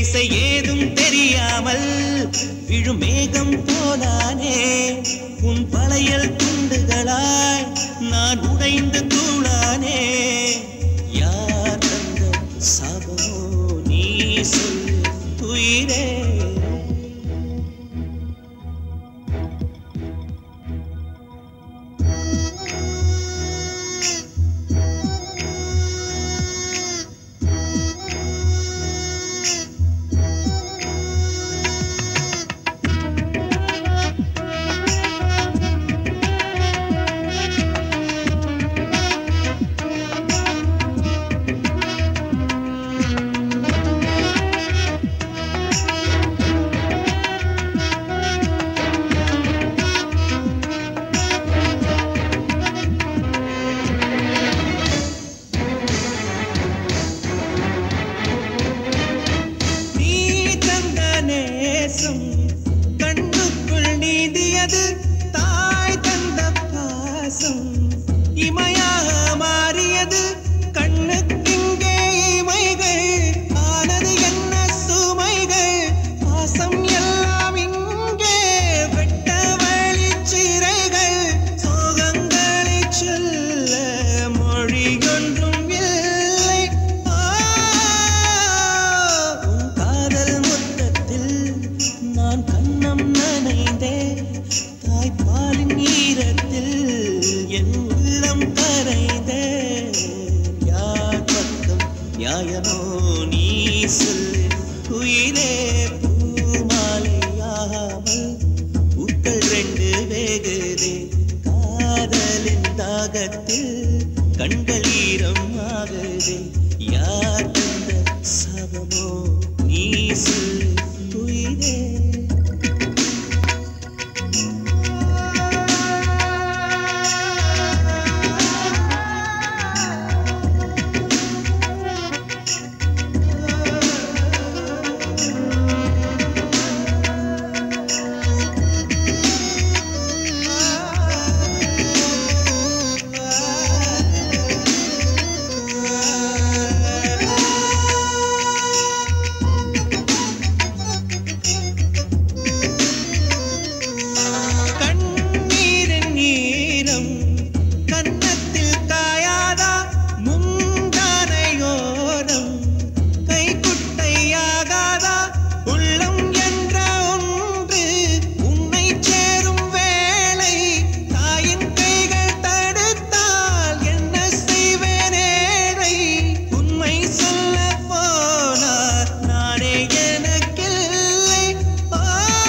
திசை ஏதும் தெரியாமல் விழும் மேகம் போலானே உன் பழையல் துண்டுகளாய் நான் உடைந்து தூளானே யார் தந்த சாபமோ நீ சொல்லு உயிரே நீ தந்த நேசம் கண்ணுக்குள் நீந்தியது தாய் தந்த பாசம் இமையாக மாறியது கண்ணுக்கிங்கே இமைகள் ஆனது என்ன சுமைகள் பாசம் எல்லாம் இங்கே வெட்ட வழிச்சிறைகள் சோகங்களை சொல்ல மொழியொன்றும் இல்லை ஆ, உன் காதல் முத்தத்தில் நான் கண்ணம் நனைந்தேன் தாய்ப்பாலின் ஈரத்தில் என் உள்ளம் கரைந்தேன் யார் பக்கம் நியாயமோ நீ சொல்லு உயிரே பூமாலையாமல் பூக்கள் ரெண்டு வேகுதே காதலின் தாகத்தில் கண்கள் ஈரம் ஆகுதே யார் தந்த சபமோ நீ சொல்லு உயிரே கண்ணீரின் நீரம் கன்னத்தில் காயாதா முந்தானையோரம் கைக்குட்டையாகாதா உள்ளம் என்ற ஒன்று உன்னை சேரும் வேளை தாயின் கைகள் தடுத்தால் என்ன செய்வேனேழை உண்மை சொல்ல போனார் நானே எனக்கில்லை ஆ,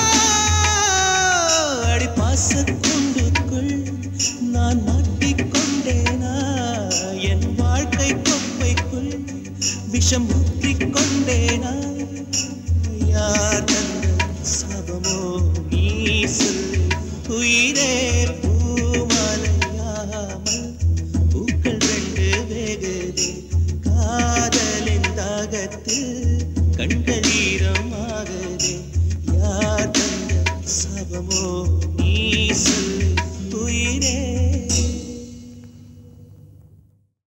அடி பாசக்குண்டுக்குள் நான் மாட்டிக்கொண்டேனா என் வாழ்க்கை கொப்பைக்குள் விஷம் ஊற்றிக் கொண்டேனா யார் தந்த சாபமோ நீ சொல்லு உயிரே பூமாலையாமல் பூக்கள் ரெண்டு வேகுதே காதலின் தாகத்தில் கண்கள் ஈரமாகுதே யார் தந்த சாபமோ